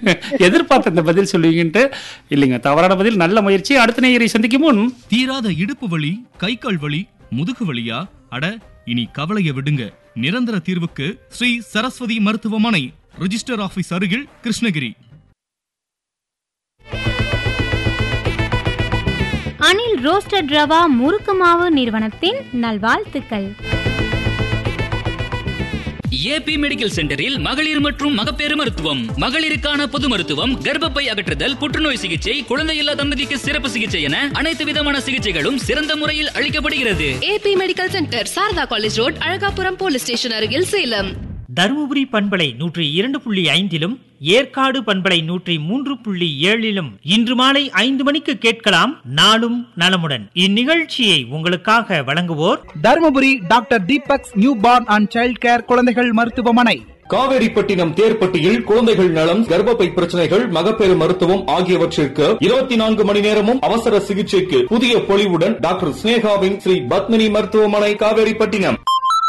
எதிர்பார்த்த இந்த பதில் சொல்லுவீங்கன்ட்டு இல்லைங்க தவறான பதில் நல்ல முயற்சி அடுத்த நேயரை சந்திக்கும் முன் தீராத இடுப்பு வலி கை கால் வலி முதுகு வலியா அட இனி கவலைய விடுங்க நிரந்தர தீர்வுக்கு ஸ்ரீ சரஸ்வதி மருத்துவமனை ரிஜிஸ்டர் ஆபீஸ் அருகில் கிருஷ்ணகிரி அனில் ரோஸ்டட் ரவா முறுக்கு மாவு நிறுவனத்தின் நல்வாழ்த்துக்கள் ஏபி மெடிக்கல் சென்டரில் மகளிர் மற்றும் மகப்பேறு மருத்துவம் மகளிருக்கான பொது மருத்துவம் கர்ப்பப்பை அகற்றுதல் புற்றுநோய் சிகிச்சை குழந்தையில்லா தம்பதிக்கு சிறப்பு சிகிச்சை என அனைத்து விதமான சிகிச்சைகளும் சிறந்த முறையில் அளிக்கப்படுகிறது A B medical centre Sharada college road Alagapuram police station அருகில் சேலம் தருமபுரி பண்பலை நூற்றி இரண்டு புள்ளி ஐந்திலும் ஏற்காடு பண்பலை நூற்றி மூன்று புள்ளி ஏழிலும் இன்று மாலை ஐந்து மணிக்கு கேட்கலாம் நாளும் நலமுடன் இந்நிகழ்ச்சியை உங்களுக்காக வழங்குவோர் Dharmapuri doctor Deepak's new born and child care குழந்தைகள் மருத்துவமனை காவேரிப்பட்டினம் தேர்ப்பட்டியில் குழந்தைகள் நலம் கர்ப்பப்பை பிரச்சனைகள் மகப்பேறு மருத்துவம் ஆகியவற்றிற்கு இருபத்தி நான்கு மணி நேரமும் அவசர சிகிச்சைக்கு புதிய பொலிவுடன் டாக்டர் ஸ்னேகாவின் ஸ்ரீ பத்மினி மருத்துவமனை காவேரிப்பட்டினம்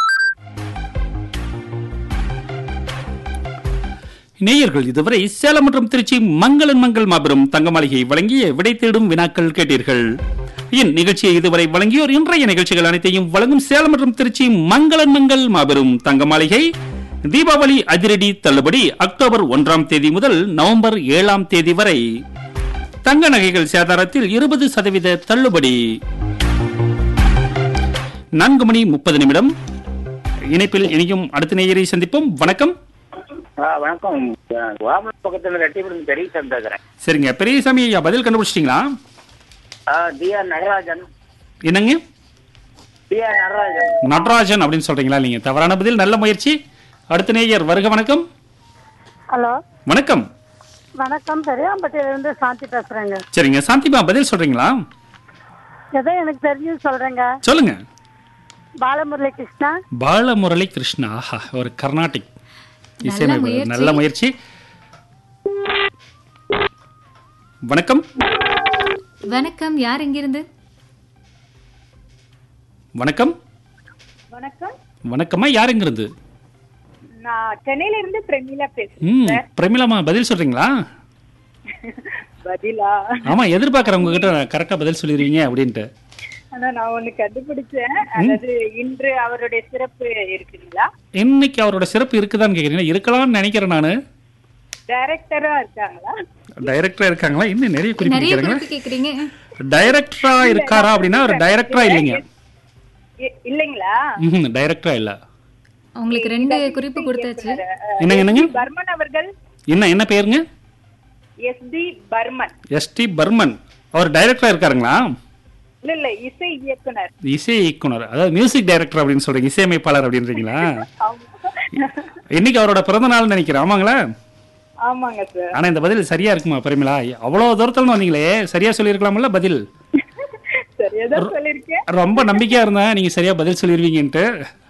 நேயர்கள் இதுவரை சேலம் மற்றும் திருச்சி மங்களன் மங்கள் மாபெரும் தங்க மாளிகை வழங்கிய விடை தேடும் வினாக்கள் கேட்டீர்கள் இந்நிகழ்ச்சியை இதுவரை வழங்கியோர் இன்றைய நிகழ்ச்சிகள் அனைத்தையும் வழங்கும் சேலம் மற்றும் திருச்சி மங்களன் மங்கள் மாபெரும் தங்க மாளிகை தீபாவளி அதிரடி தள்ளுபடி அக்டோபர் ஒன்றாம் தேதி முதல் நவம்பர் ஏழாம் தேதி வரை தங்க நகைகள் சேதாரத்தில் இருபது சதவீத தள்ளுபடி நான்கு மணி முப்பது நிமிடம் இணைப்பில் இனியும் அடுத்த நேயரை சந்திப்போம் வணக்கம் ஆ வணக்கம் வாமன் பக்கத்துல ரெட்டிபுரம் பெரிய சந்தேகிறேன் சரிங்க பெரியசாமி ஐயா பதில் கண்டுபிடிச்சிட்டீங்களா ஆ டி ஆர் நடராஜன் என்னங்க டி ஆர் நடராஜன் நடராஜன் அப்படின்னு சொல்றீங்களா இல்லைங்க தவறான பதில் நல்ல முயற்சி அடுத்த நேயர் வருக வணக்கம் ஹலோ வணக்கம் வணக்கம் பெரியாம்பட்டியிலிருந்து சாந்தி பேசுறேங்க சரிங்க சாந்திமா பதில் சொல்றீங்களா ஏதோ எனக்கு தெரிஞ்சது சொல்றேங்க சொல்லுங்க பாலமுரளி கிருஷ்ணா பாலமுரளி கிருஷ்ணா ஆஹா ஒரு கர்நாடிக் இசையமைப்பாளர் முயற்சி. நல்ல முயற்சி வணக்கம் வணக்கம் யார் எங்கிருந்து வணக்கம் வணக்கம் வணக்கம்மா யாருங்கிறது நான் சென்னையில இருந்து பிரமிளா ம் பிரமிளாமா பதில் சொல்றீங்களா பதிலா ஆமா எதிர்பார்க்கறேன் உங்ககிட்ட கரெக்டா பதில் சொல்லிடுவீங்க அப்படின்ட்டு ஆனா நான் ஒண்ணு கண்டுபிடிச்சேன் அதாவது இன்று அவருடைய சிறப்பு இருக்குங்களா இன்னைக்கு அவரோட சிறப்பு இருக்குதான்னு கேக்குறீங்க இருக்கலாம்னு நினைக்கிறேன் நானு டைரக்டரா இருக்காங்களா டைரக்டரா இருக்காங்களா இன்னும் நிறைய குறிப்பு நிறைய கேக்குறாங்க குறிப்பு கேக்குறீங்க டைரக்டரா இருக்காரா அப்படின்னா ஒரு டைரக்டரா இல்லைங்க இ- இல்லைங்களா ம் டைரக்டரா இல்ல உங்களுக்கு ரெண்டு குறிப்பு கொடுத்தாச்சு என்னங்க என்னங்க பர்மன் அவர்கள் என்ன என்ன பேருங்க S D Burman S D Burman அவர் டைரக்டரா இருக்காருங்களா இல்ல இல்ல இசை இயக்குனர் இசை இயக்குனர் அதாவது மியூசிக் டைரக்டர் அப்படின்னு சொல்றீங்க இசையமைப்பாளர் அப்படின்றீங்களா ஆமா. இன்னைக்கு அவரோட பிறந்த நாள் நினைக்கிறேன் ஆமாங்களா ஆமாங்க சார் ஆனா இந்த பதில் சரியா இருக்குமா பரிமளா அவ்வளவு தூரத்துல இருந்து வந்தீங்களே சரியா சொல்லியிருக்கலாம்ல பதில் சரியா தான் சொல்லிருக்கேன் ரொம்ப நம்பிக்கையா இருந்தேன் நீங்க சரியா பதில் சொல்லிருவீங்கன்ட்டு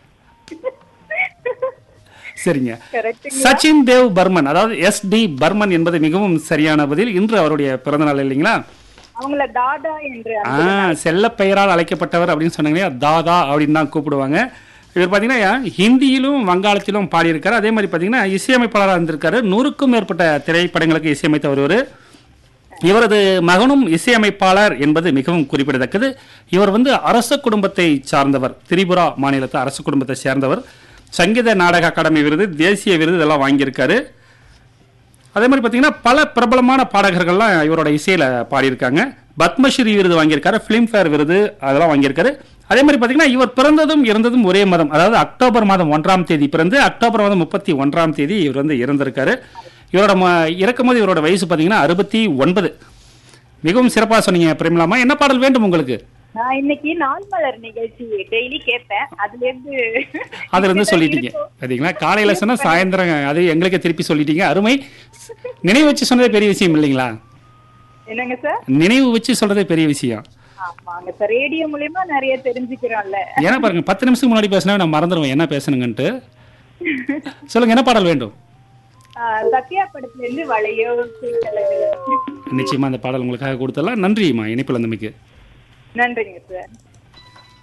சரிங்க கரெக்ட் சச்சின் தேவ் பர்மன் அதாவது எஸ் டி பர்மன் என்பது மிகவும் சரியான பதில் இன்று அவருடைய பிறந்த நாள் இல்லைங்களா அவங்கள தாதா என்று ஆ செல்ல பெயரால் அழைக்கப்பட்டவர் அப்படின்னு சொன்னாங்க தாதா அப்படின்னு தான் கூப்பிடுவாங்க இவர் பார்த்தீங்கன்னா ஹிந்தியிலும் வங்காளத்திலும் பாடியிருக்காரு அதே மாதிரி பார்த்தீங்கன்னா இசையமைப்பாளராக இருந்திருக்காரு நூறுக்கும் மேற்பட்ட திரைப்படங்களுக்கு இசையமைத்தவர் இவர் இவரது மகனும் இசையமைப்பாளர் என்பது மிகவும் குறிப்பிடத்தக்கது இவர் வந்து அரச குடும்பத்தை சார்ந்தவர் திரிபுரா மாநிலத்து அரச குடும்பத்தை சேர்ந்தவர் சங்கீத நாடக அகாடமி விருது தேசிய விருது இதெல்லாம் வாங்கியிருக்காரு அதே மாதிரி பார்த்தீங்கன்னா பல பிரபலமான பாடகர்கள்லாம் இவரோட இசையில் பாடியிருக்காங்க பத்மஸ்ரீ விருது வாங்கியிருக்காரு ஃபிலிம்ஃபேர் விருது அதெல்லாம் வாங்கியிருக்காரு அதே மாதிரி பார்த்தீங்கன்னா இவர் பிறந்ததும் இறந்ததும் ஒரே மாதம் அதாவது அக்டோபர் மாதம் ஒன்றாம் தேதி பிறந்து அக்டோபர் மாதம் முப்பத்தி ஒன்றாம் தேதி இவர் வந்து இறந்திருக்காரு இவரோட ம- இறக்கும்போது இவரோட வயசு பார்த்தீங்கன்னா அறுபத்தி ஒன்பது மிகவும் சிறப்பாக சொன்னீங்க பிரேமலாமா என்ன பாடல் வேண்டும் உங்களுக்கு நான் இன்னைக்கு நாள் மலர் நிகழ்ச்சி டெய்லி கேட்பேன் அதுல இருந்து அதுல இருந்து சொல்லிட்டீங்க சரிங்களா காலையில சொன்னா சாயந்தரம் அது எங்களுக்கு திருப்பி சொல்லிட்டீங்க அருமை நினைவு வச்சு சொன்னதே பெரிய விஷயம் இல்லைங்களா என்னங்க சார் நினைவு வச்சு சொல்றதே பெரிய விஷயம் ஆமாங்க சார் ரேடியோ மூலியமா நிறைய தெரிஞ்சுக்கிறோம்ல ஏன்னா பாருங்க பத்து நிமிஷத்துக்கு முன்னாடி பேசினா நான் மறந்துடுவேன் என்ன பேசணுங்கன்ட்டு சொல்லுங்க என்ன பாடல் வேண்டும் ஆஹ் சத்யா படத்துல இருந்து வளையோ சீட்டழகு. நிச்சயமா அந்த பாடல் உங்களுக்காக கொடுத்தலாம் நன்றிம்மா இணைப்பில் வந்தமைக்கு நன்றிங்க சார்